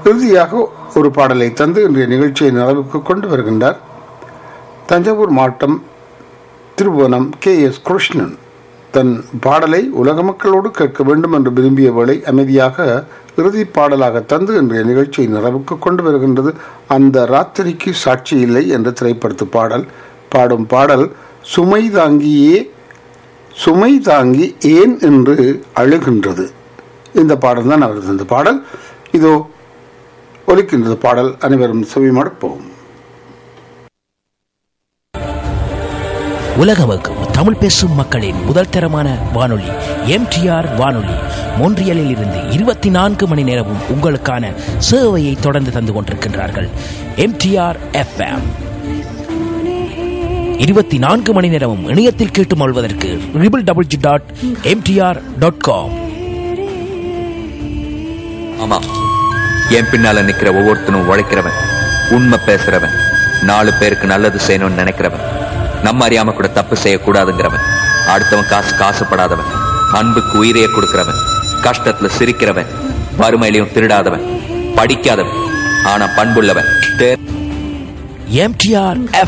இறுதியாக ஒரு பாடலை தந்து இன்றைய நிகழ்ச்சியை நிறைவுக்கு கொண்டு வருகின்றார் தஞ்சாவூர் மாவட்டம் திருபுவனம் கே எஸ் கிருஷ்ணன் தன் பாடலை உலக மக்களோடு கேட்க வேண்டும் என்று விரும்பிய வேளை அமைதியாக இறுதி பாடலாக தந்து இன்றைய நிகழ்ச்சியை நிறைவுக்கு கொண்டு வருகின்றது அந்த ராத்திரிக்கு சாட்சி இல்லை என்ற திரைப்படத்து பாடல் பாடும் பாடல் சுமை தாங்கியே சுமை தாங்கி ஏன் என்று அழுகின்றது இந்த பாடல் தான் அவரது இந்த பாடல் இதோ ஒலிக்கின்றது பாடல் அனைவரும் செவிமடுப்போம் உலகமுக்கும் தமிழ் பேசும் மக்களின் முதல் தரமான வானொலி எம்டிஆர் வானொலி மொன்றியலில் இருந்து இருபத்தி நான்கு மணி நேரமும் உங்களுக்கான சேவையை தொடர்ந்து தந்து கொண்டிருக்கின்றார்கள் எம்டிஆர் எஃப்எம் இருபத்தி நான்கு மணி நேரமும் இணையத்தில் கேட்டு மொழ்வதற்கு triple double G dot MTR dot com ஆமா என் பின்னால நிக்கிற ஒவ்வொருத்தனும் உழைக்கிறவன் உண்மை பேசுறவன் நாலு பேருக்கு நல்லது செய்யணும்னு நினைக்கிறவன் நம்ம அறியாம கூட தப்பு செய்யக்கூடாதுங்கிறவன் அடுத்தவன் காசு காசுப்படாதவன் அன்புக்கு உயிரையே கொடுக்கிறவன் கஷ்டத்துல சிரிக்கிறவன் வறுமையிலையும் திருடாதவன் படிக்காதவன் ஆனா பண்புள்ளவன் தே எம்டிஆர்